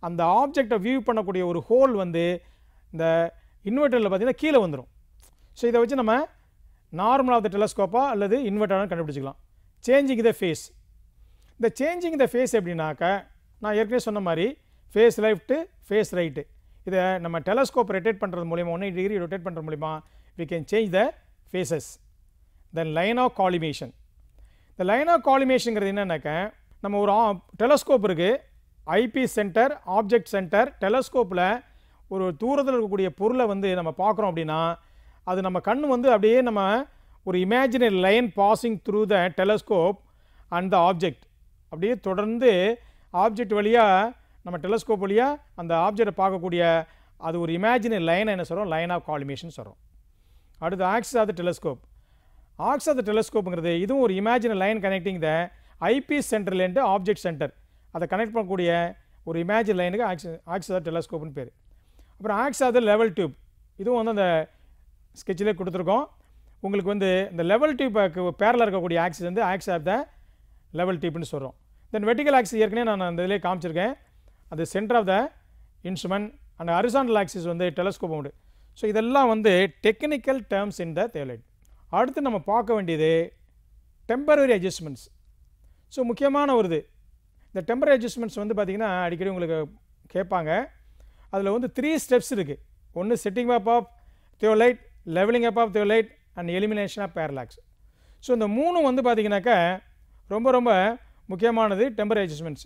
அந்த ஆப்ஜெக்டை வியூ பண்ணக்கூடிய ஒரு ஹோல் வந்து இந்த இன்வெர்ட்டரில் பார்த்தீங்கன்னா கீழே வந்துடும் ஸோ இதை வச்சு நம்ம நார்மல் ஆஃப் த டெலஸ்கோப்பா அல்லது இன்வெர்ட்டராக கண்டுபிடிச்சிக்கலாம் சேஞ்சிங் த ஃபேஸ் இந்த சேஞ்சிங் த ஃபேஸ் எப்படின்னாக்க நான் ஏற்கனவே சொன்ன மாதிரி ஃபேஸ் லெஃப்ட்டு ஃபேஸ் ரைட்டு இதை நம்ம டெலஸ்கோப் ரொட்டேட் பண்ணுறது மூலிமா ஒன் டிகிரி ரொட்டேட் பண்ணுறது மூலிமா we can change the faces then line of collimation இந்த லைன் ஆஃப் காலிமேஷனுங்கிறது என்னன்னாக்க நம்ம ஒரு டெலஸ்கோப் இருக்குது ஐபி சென்டர் ஆப்ஜெக்ட் சென்டர் டெலஸ்கோப்பில் ஒரு தூரத்தில் இருக்கக்கூடிய பொருளை வந்து நம்ம பார்க்குறோம் அப்படின்னா அது நம்ம கண் வந்து அப்படியே நம்ம ஒரு imaginary line passing through the telescope and the object அப்படியே தொடர்ந்து ஆப்ஜெக்ட் வழியாக நம்ம டெலஸ்கோப் வழியாக அந்த ஆப்ஜெக்டை பார்க்கக்கூடிய அது ஒரு இமேஜினரி லைனை என்ன சொல்கிறோம் லைன் ஆஃப் காலிமேஷன் சொல்கிறோம் அடுத்து axis of the telescope axis of the டெலஸ்கோப்புங்கிறது இதுவும் ஒரு imaginary line connecting the eyepiece சென்டர்லேருந்து ஆப்ஜெக்ட் சென்டர் அதை கனெக்ட் பண்ணக்கூடிய ஒரு இமேஜின் லைனுக்கு ஆக்ஸ் ஆக்ஸ் ஆஃப் டெலஸ்கோப்னு பேர் அப்புறம் axis of the level tube இதுவும் வந்து அந்த ஸ்கெட்சிலே கொடுத்துருக்கோம் உங்களுக்கு வந்து இந்த லெவல் டியூப்புக்கு பேரலாக இருக்கக்கூடிய ஆக்சிஸ் வந்து ஆக்ஸ் ஆஃப் த லெவல் டியூப்னு சொல்கிறோம் தென் வெர்டிகல் ஆக்சிஸ் ஏற்கனவே நான் அந்த இதிலே காமிச்சிருக்கேன் அது center of the instrument and horizontal axis வந்து டெலஸ்கோப் உண்டு ஸோ இதெல்லாம் வந்து டெக்னிக்கல் டேர்ம்ஸ் இன் த தேவலைட் அடுத்து நம்ம பார்க்க வேண்டியது டெம்பரரி அட்ஜஸ்ட்மெண்ட்ஸ் ஸோ முக்கியமான ஒரு இது இந்த டெம்பரரி அட்ஜஸ்ட்மெண்ட்ஸ் வந்து பார்த்திங்கன்னா அடிக்கடி உங்களுக்கு கேட்பாங்க அதில் வந்து த்ரீ ஸ்டெப்ஸ் இருக்குது ஒன்று setting up of theodolite leveling up of theodolite and elimination of parallax so இந்த மூணு வந்து பார்த்திங்கனாக்கா ரொம்ப ரொம்ப முக்கியமானது டெம்பரரி அட்ஜஸ்ட்மெண்ட்ஸ்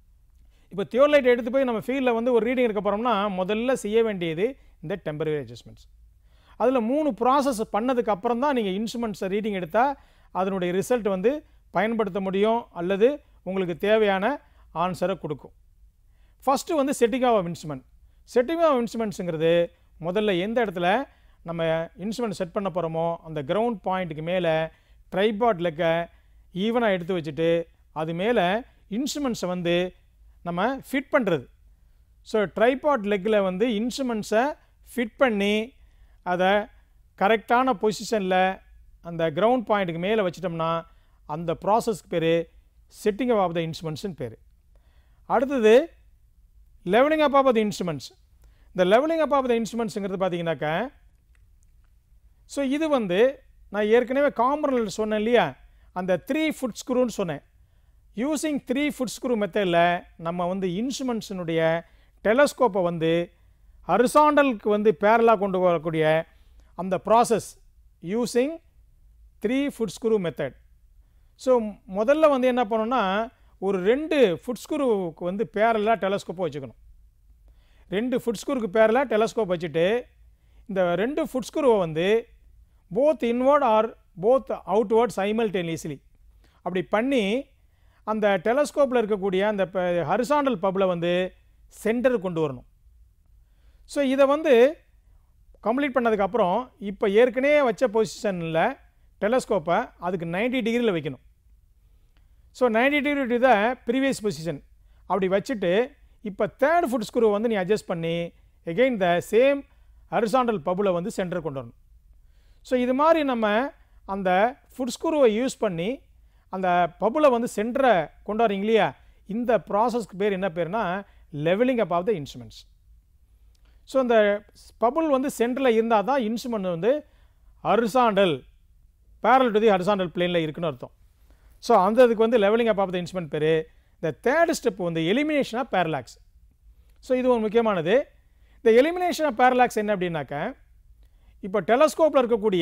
இப்போ தியோலைட் எடுத்து போய் நம்ம ஃபீல்டில் வந்து ஒரு ரீடிங் எடுக்க போகிறோம்னா முதல்ல செய்ய வேண்டியது இந்த டெம்பரரி அட்ஜஸ்ட்மெண்ட்ஸ் அதில் மூணு ப்ராசஸ் பண்ணதுக்கு அப்புறம் தான் நீங்கள் இன்ஸ்ட்ருமெண்ட்ஸை ரீடிங் எடுத்தால் அதனுடைய ரிசல்ட் வந்து பயன்படுத்த முடியும் அல்லது உங்களுக்கு தேவையான ஆன்சரை கொடுக்கும் ஃபஸ்ட்டு வந்து setting of instrument setting of இன்ஸ்ட்ருமெண்ட்ஸுங்கிறது முதல்ல எந்த இடத்துல நம்ம இன்ஸ்ட்ருமெண்ட் செட் பண்ண போகிறோமோ அந்த கிரவுண்ட் பாயிண்ட்டுக்கு மேலே ட்ரைபாட் லெக்கை ஈவனாக எடுத்து வச்சுட்டு அது மேலே இன்ஸ்ட்ருமெண்ட்ஸை வந்து நம்ம ஃபிட் பண்ணுறது ஸோ ட்ரைபாட் லெக்கில் வந்து இன்ஸ்ட்ருமெண்ட்ஸை ஃபிட் பண்ணி அதை கரெக்டான பொசிஷனில் அந்த கிரவுண்ட் பாயிண்ட்டுக்கு மேலே வச்சிட்டோம்னா அந்த ப்ராசஸ்க்கு பேர் செட்டிங் அப் ஆஃப் த இன்ஸ்ட்ருமெண்ட்ஸ்னு பேர் அடுத்தது leveling up of the instruments இந்த லெவலிங் அப் ஆஃப் த இன்ஸ்ட்ருமெண்ட்ஸுங்கிறது பார்த்தீங்கன்னாக்கா ஸோ இது வந்து நான் ஏற்கனவே காம்பனல் சொன்னேன் இல்லையா அந்த த்ரீ ஃபுட் ஸ்க்ரூன்னு சொன்னேன் யூஸிங் த்ரீ ஃபுட் ஸ்க்ரூ மெத்தடில் நம்ம வந்து இன்ஸ்ட்ருமெண்ட்ஸினுடைய டெலஸ்கோப்பை வந்து ஹரிசாண்டலுக்கு வந்து பேரலாக கொண்டு வரக்கூடிய அந்த process using three foot screw method so முதல்ல வந்து என்ன பண்ணோன்னா ஒரு ரெண்டு ஃபுட் ஸ்க்ரூவுக்கு வந்து பேரலாக டெலஸ்கோப்பை வச்சுக்கணும் ரெண்டு ஃபுட் ஸ்க்ரூவுக்கு பேரலாக டெலஸ்கோப் வச்சுட்டு இந்த ரெண்டு ஃபுட் ஸ்க்ரூவை வந்து both inward or both outward simultaneously அப்படி பண்ணி அந்த டெலஸ்கோப்பில் இருக்கக்கூடிய அந்த ஹரிசாண்டல் பப்பில் வந்து சென்டர் கொண்டு வரணும் ஸோ இதை வந்து கம்ப்ளீட் பண்ணதுக்கப்புறம் இப்போ ஏற்கனவே வச்ச பொசிஷனில் டெலஸ்கோப்பை அதுக்கு 90 டிகிரியில் வைக்கணும் so 90 degree to the previous position அப்படி வச்சுட்டு இப்போ தேர்ட் ஃபுட் ஸ்க்ரூ வந்து நீ அட்ஜஸ்ட் பண்ணி again the same horizontal bubble வந்து சென்டர் கொண்டு வரணும் ஸோ இது மாதிரி நம்ம அந்த ஃபுட் ஸ்க்ரூவை யூஸ் பண்ணி அந்த பபுல வந்து சென்டரை கொண்டு வரீங்க இல்லையா இந்த ப்ராசஸ்க்கு பேர் என்ன பேர்னா leveling up of the instruments so அந்த பபுள் வந்து சென்டரில் இருந்தால் தான் இன்ஸ்ட்ருமெண்ட் வந்து horizontal parallel to the horizontal பிளேனில் இருக்குன்னு அர்த்தம் ஸோ அந்த இதுக்கு வந்து leveling up of the instrument பேர் இந்த தேர்ட் ஸ்டெப் வந்து எலிமினேஷன் ஆஃப் பேரலாக்ஸ் ஸோ இது ஒரு முக்கியமானது இந்த எலிமினேஷன் ஆஃப் பேரலாக்ஸ் என்ன அப்படின்னாக்க இப்போ டெலஸ்கோப்பில் இருக்கக்கூடிய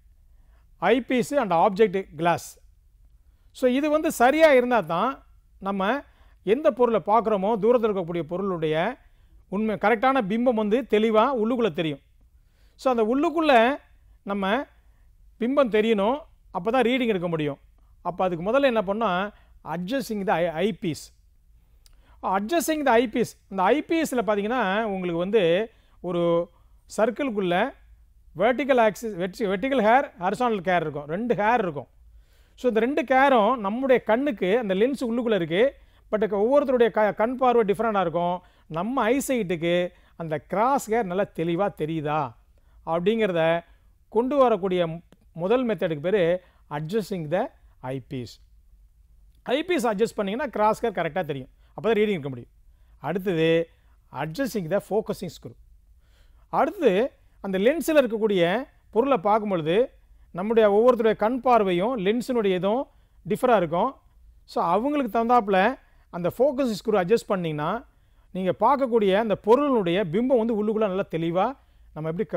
eyepiece and object glass so இது வந்து சரியாக இருந்தால் தான் நம்ம எந்த பொருளை பார்க்குறோமோ தூரத்தில் இருக்கக்கூடிய பொருளுடைய உண்மை கரெக்டான பிம்பம் வந்து தெளிவாக உள்ளுக்குள்ளே தெரியும் ஸோ அந்த உள்ளுக்குள்ளே நம்ம பிம்பம் தெரியணும் அப்போ தான் ரீடிங் எடுக்க முடியும் அப்போ அதுக்கு முதல்ல என்ன பண்ணால் adjusting the eye eyepiece adjusting the eyepiece இந்த ஐபிஎஸ்சில் பார்த்தீங்கன்னா உங்களுக்கு வந்து ஒரு சர்க்கிள்குள்ளே வெர்டிக்கல் ஆக்சிஸ் வெர்டி வெர்டிக்கல் ஹேர் ஹரிசானல் கேர் இருக்கும் ரெண்டு ஹேர் இருக்கும் ஸோ இந்த ரெண்டு கேரும் நம்முடைய கண்ணுக்கு அந்த லென்ஸ் உள்ளுக்குள்ளே இருக்குது பட் ஒவ்வொருத்தருடைய க கண் பார்வை டிஃப்ரெண்ட்டாக இருக்கும் நம்ம ஐசைட்டுக்கு அந்த கிராஸ் ஹேர் நல்லா தெளிவாக தெரியுதா அப்படிங்கிறத கொண்டு வரக்கூடிய மு- முதல் மெத்தடுக்கு பேர் adjusting the eyepiece eyepiece adjust பண்ணிங்கன்னா கிராஸ் ஹேர் கரெக்டாக தெரியும் அப்போ தான் ரீடிங் இருக்க முடியும் அடுத்தது அட்ஜஸ்டிங் த ஃபோக்கஸிங் ஸ்க்ரூ அடுத்தது அந்த லென்ஸில் இருக்கக்கூடிய பொருளை பார்க்கும் பொழுது நம்முடைய ஒவ்வொருத்தருடைய கண் பார்வையும் லென்ஸினுடைய இதுவும் டிஃபராக இருக்கும் ஸோ அவங்களுக்கு தகுந்தாப்புல அந்த ஃபோக்கஸ் ஸ்க்ரூ அட்ஜஸ்ட் பண்ணிங்கன்னா நீங்கள் பார்க்கக்கூடிய அந்த பொருளுடைய பிம்பம் வந்து உள்ளுக்குள்ளே நல்லா தெளிவாக நம்ம எப்படி க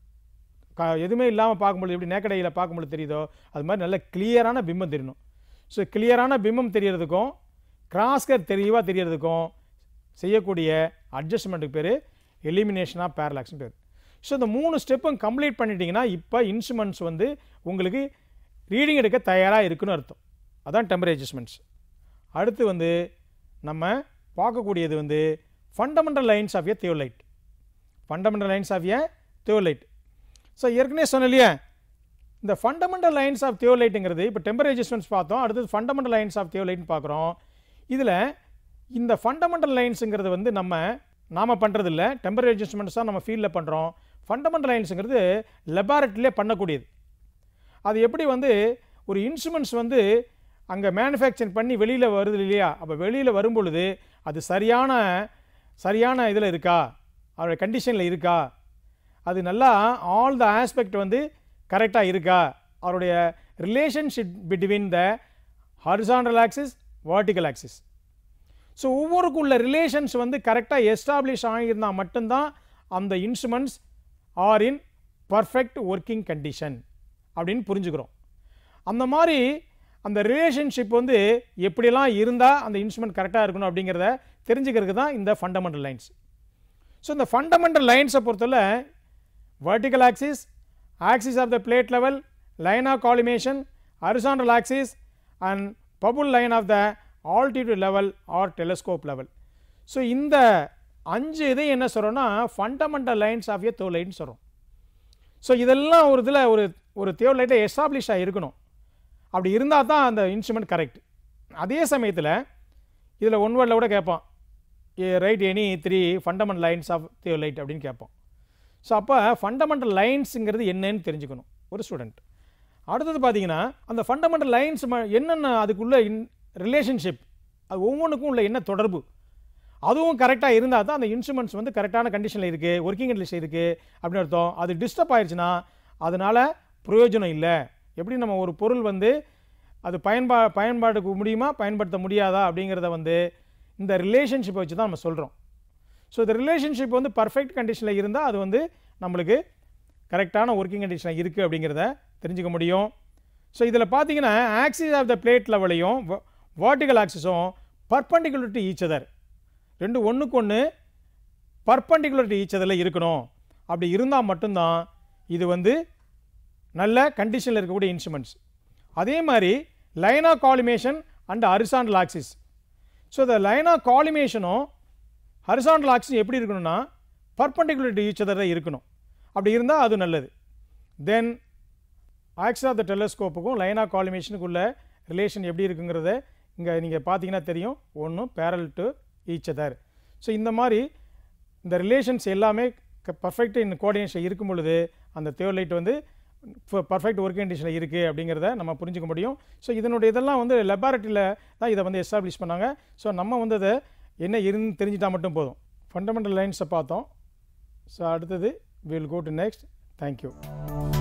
க எதுவுமே இல்லாமல் பார்க்கும்பொழுது எப்படி நேக்கடையில் பார்க்கும்பொழுது தெரியுதோ அது மாதிரி நல்ல கிளியரான பிம்பம் தெரியணும் ஸோ கிளியரான பிம்பம் தெரியறதுக்கும் கிராஸ்கர் தெளிவாக தெரியறதுக்கும் செய்யக்கூடிய அட்ஜஸ்ட்மெண்ட்டுக்கு பேர் எலிமினேஷன் ஆஃப் பேரலாக்ஸ்னு பேர் ஸோ இந்த மூணு ஸ்டெப்பும் கம்ப்ளீட் பண்ணிட்டீங்கன்னா இப்போ இன்ஸ்ட்ருமெண்ட்ஸ் வந்து உங்களுக்கு ரீடிங் எடுக்க தயாராக இருக்குன்னு அர்த்தம் அதான் டெம்பரே அட்ஜஸ்ட்மெண்ட்ஸ் அடுத்து வந்து நம்ம பார்க்கக்கூடியது வந்து fundamental lines of a theodolite fundamental lines of a theodolite so ஏற்கனவே சொன்னேன் இல்லையா இந்த ஃபண்டமெண்டல் லைன்ஸ் ஆஃப் தியோலைட்டுங்கிறது இப்போ டெம்பரே அட்ஜஸ்ட்மெண்ட்ஸ் பார்த்தோம் அடுத்தது ஃபண்டமெண்டல் லைன்ஸ் ஆஃப் தியோலைட்னு பார்க்குறோம் இதில் இந்த ஃபண்டமெண்டல் லைன்ஸுங்கிறது வந்து நம்ம நாம் பண்ணுறது இல்லை டெம்பரரி அட்ஜஸ்ட்மெண்ட்ஸ் தான் நம்ம ஃபீல்டில் பண்ணுறோம் ஃபண்டமெண்டல் லைன்ஸுங்கிறது லெபார்ட்டரியிலே பண்ணக்கூடியது அது எப்படி வந்து ஒரு இன்ஸ்ட்ருமெண்ட்ஸ் வந்து அங்கே மேனுஃபேக்சர் பண்ணி வெளியில் வருது இல்லையா அப்போ வெளியில் வரும் பொழுது அது சரியான சரியான இதில் இருக்கா அதோடைய கண்டிஷனில் இருக்கா அது நல்லா ஆல் த ஆஸ்பெக்ட் வந்து கரெக்டாக இருக்கா அவருடைய relationship between the horizontal axis vertical axis so ஒவ்வொருக்கும் உள்ள ரிலேஷன்ஸ் வந்து கரெக்டாக எஸ்டாப்ளிஷ் ஆகியிருந்தால் மட்டும்தான் அந்த instruments are in perfect working condition அப்படின்னு புரிஞ்சுக்கிறோம் அந்த மாதிரி அந்த ரிலேஷன்ஷிப் வந்து எப்படியெல்லாம் இருந்தால் அந்த இன்ஸ்ட்ருமெண்ட் கரெக்டாக இருக்கணும் அப்படிங்கிறத தெரிஞ்சுக்கிறதுக்கு தான் இந்த ஃபண்டமெண்டல் லைன்ஸ் ஸோ இந்த ஃபண்டமெண்டல் லைன்ஸை பொறுத்தவரை vertical axis, axis of the plate level, line of collimation, horizontal axis and bubble line of the altitude level or telescope level. So இந்த அஞ்சு இதை என்ன சொல்கிறோன்னா ஃபண்டமெண்டல் லைன்ஸ் ஆஃப் ஏ தோலைட்னு சொல்கிறோம் ஸோ இதெல்லாம் ஒரு இதில் ஒரு ஒரு தியோலைட்டை எஸ்டாப்ளிஷ் இருக்கணும் அப்படி இருந்தால் தான் அந்த இன்ஸ்ட்ருமெண்ட் கரெக்ட் அதே சமயத்தில் இதில் ஒன் வேர்டில் கூட கேட்பான் right any three fundamental lines of theodolite அப்படின்னு கேட்போம் ஸோ அப்போ ஃபண்டமெண்டல் லைன்ஸுங்கிறது என்னன்னு தெரிஞ்சுக்கணும் ஒரு ஸ்டூடெண்ட் அடுத்தது பார்த்தீங்கன்னா அந்த ஃபண்டமெண்டல் லைன்ஸ் என்னென்ன அதுக்குள்ள இன் ரிலேஷன்ஷிப் அது ஒவ்வொன்றுக்கும் உள்ள என்ன தொடர்பு அதுவும் கரெக்டாக இருந்தால் தான் அந்த இன்ஸ்ட்ருமெண்ட்ஸ் வந்து கரெக்டான கண்டிஷனில் இருக்குது ஒர்க்கிங் கண்டிஷன் இருக்குது அப்படின்னு அர்த்தம் அது டிஸ்டர்ப் ஆயிடுச்சுன்னா அதனால் பிரயோஜனம் இல்லை எப்படி நம்ம ஒரு பொருள் வந்து அது பயன்பா பயன்பாட்டுக்கு முடியுமா பயன்படுத்த முடியாதா அப்படிங்கிறத வந்து இந்த ரிலேஷன்ஷிப்பை வச்சு தான் நம்ம சொல்கிறோம் ஸோ இந்த ரிலேஷன்ஷிப் வந்து பர்ஃபெக்ட் கண்டிஷனில் இருந்தால் அது வந்து நம்மளுக்கு கரெக்டான ஒர்க்கிங் கண்டிஷனில் இருக்குது அப்படிங்கிறத தெரிஞ்சுக்க முடியும் ஸோ இதில் பார்த்தீங்கன்னா ஆக்சிஸ் ஆஃப் த பிளேட் லெவலையும் vertical ஆக்சிஸும் பர்பண்டிகுலர் டு ஈச் அதர் ரெண்டு ஒன்றுக்கு ஒன்று பர்பண்டிகுலர் டு ஈச் அதரில் இருக்கணும் அப்படி இருந்தால் மட்டும்தான் இது வந்து நல்ல கண்டிஷனில் இருக்கக்கூடிய இன்ஸ்ட்ருமெண்ட்ஸ் அதே மாதிரி line of collimation and horizontal axis so இந்த லைன் ஆஃப் காலிமேஷனும் ஹரிசாண்டல் ஆக்சிஸ் எப்படி இருக்கணும்னா பர்பண்டிகுலர் டு ஈச் அதர் இருக்கணும் அப்படி இருந்தால் அது நல்லது தென் ஆக்சிஸ் ஆஃப் த டெலஸ்கோப்புக்கும் லைன் ஆஃப் காலிமேஷனுக்குள்ள ரிலேஷன் எப்படி இருக்குங்கிறத இங்கே நீங்கள் பார்த்தீங்கன்னா தெரியும் ஒன்றும் parallel to each other so இந்த மாதிரி இந்த ரிலேஷன்ஸ் எல்லாமே பர்ஃபெக்ட் இன் கோஆர்டினேஷன் இருக்கும் பொழுது அந்த தியோலைட் வந்து பர்ஃபெக்ட் ஒர்க் கண்டிஷனில் இருக்குது அப்படிங்கிறத நம்ம புரிஞ்சுக்க முடியும் ஸோ இதனுடைய இதெல்லாம் வந்து லெபார்ட்டரியில் தான் இதை வந்து எஸ்டாப்ளிஷ் பண்ணாங்க ஸோ நம்ம வந்து அதை என்ன இருந்து தெரிஞ்சிட்டா மட்டும் போதும் ஃபண்டமெண்டல் லைன்ஸை பார்த்தோம் ஸோ அடுத்தது will go to next thank you